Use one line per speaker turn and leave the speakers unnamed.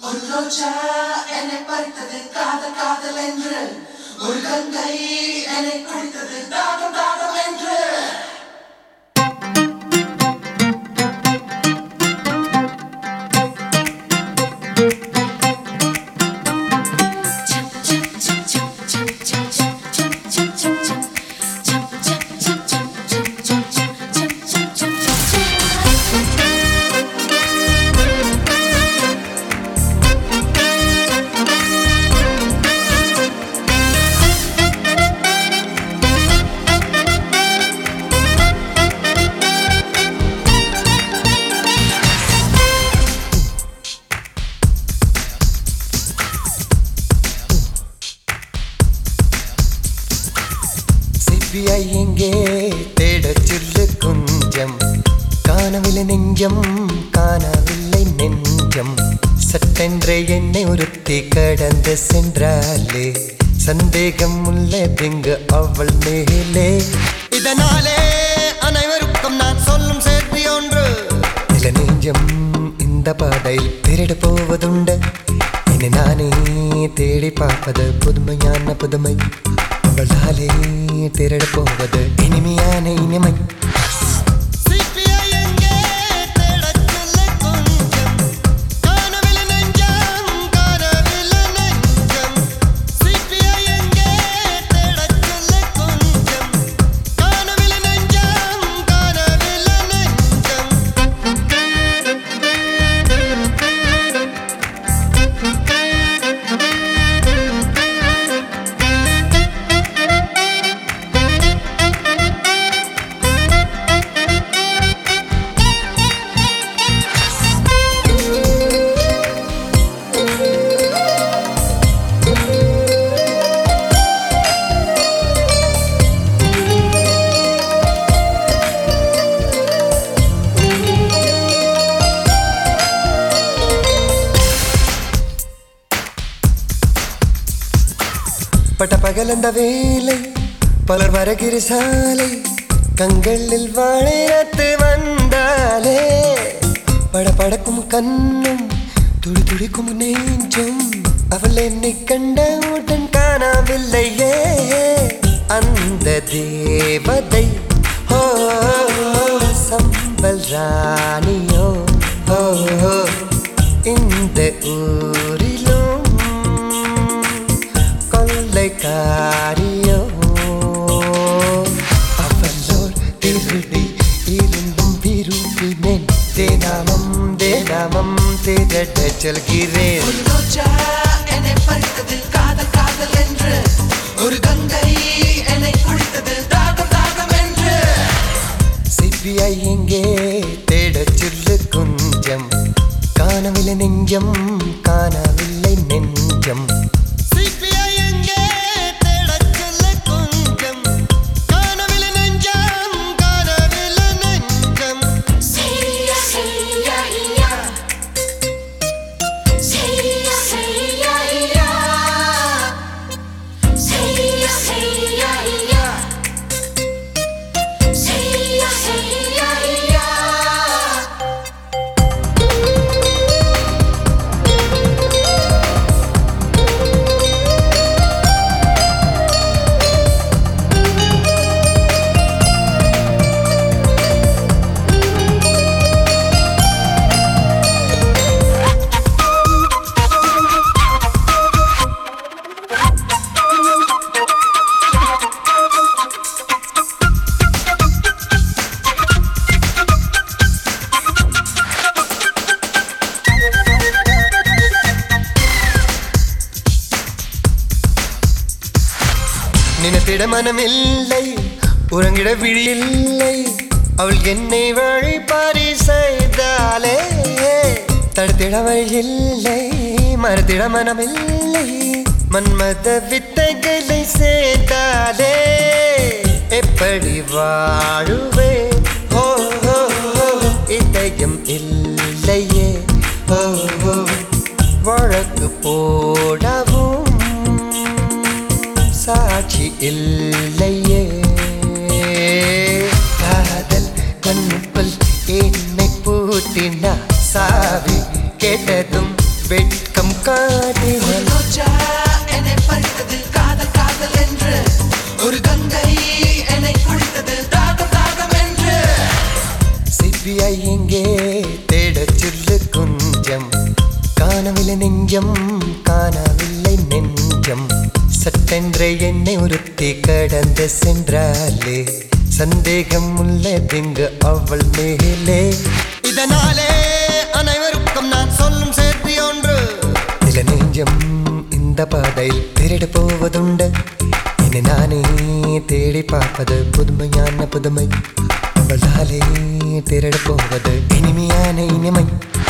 ஒரு ரோஜா என்னை பறித்தது காதல் காதல் என்று ஒரு கங்கை என்னை குடித்தது தாகம் தாகம் என்று
சிபிஐ எங்கே தேடச் சொல்லு கொஞ்சம் காணவில்லை நெஞ்சம் காணவில்லை நெஞ்சம் சட்டென்று என்னை ஒருத்தி கடந்து சென்றாலே சந்தேகம் உள்ளதுங்கு அவள் மேலே இதனாலே அனைவருக்கும் நான் சொல்லும் சேர்த்தி ஒன்று நில நெஞ்சம் இந்த பாதையில் திருட போவதுண்டு என்னை நானே தேடி பார்ப்பது புதுமையான புதுமை அவளாலே திருட போவது இனிமையான இனிமை பட்ட பகலந்த வேலை பலர் வரகிற சாலை கண்களில் வாழையத்து வந்தாலே பட படக்கும் கண்ணும் துடி துடிக்கும் நெஞ்சும் அவள் என்னை கண்டவுடன் காணவில்லையே அந்த தேவதை ஓ சம்பல் ராணியோ ஓ இந்த ஊரிலும் கொள்ளைக்காரியோ அவளோர் திருடி இருந்தும் விரும்பினேன் தேனாமம் தேனாமம் தேடட்ட செல்கிறேன்
ஒரு ரோஜா என்னை பறித்தது காதல் காதல் என்று ஒரு கங்கை என்னை குடித்தது தாகம் தாகம் என்று
சிபிஐ எங்கே தேடச் சொல்லு கொஞ்சம் காணவில்லை நெஞ்சம் காணவில்லை நெஞ்சம் நினைத்திட மனமில்லை உறங்கிட விழியில்லை அவள் என்னை வழிபாரி செய்தாலே தடுத்திட வழியில்லை மறுத்திட மனமில்லை மன்மத வித்தைகளை சேர்த்தாலே எப்படி வாழுவே ஓ ஓ, ஓ, இதயம் இல்லையே ஓ ஓ, வழக்கு போடவும் சாட்சி இல்லையே காதல் கண்ணுக்குள் என்னை பூட்டினா சாவி கேட்டதும் வெட்கம் காட்டினல்
ரோஜா என்னை பறித்தது காதல் காதல் என்று ஒரு கங்கை என்னை குடித்தது தாகம் தாகம் என்று
சிபிஐ எங்கே தேடச் சொல்லு கொஞ்சம் காணவில்லை நெஞ்சம் காணவில்லை நெஞ்சம் சட்டென்ற என்னை ஒருத்தி கடந்து சென்றாலே சந்தேகம் உள்ளதிங்கு அவள் மேலே இதனாலே அனைவருக்கும் நான் சொல்லும் சேர்த்தி ஒன்று சில நெஞ்சம் இந்த பாதையில் திருடு போவதுண்டு என்னை நானே தேடி பார்ப்பது புதுமையான புதுமை அவளாலே திருட போவது இனிமையான இனிமை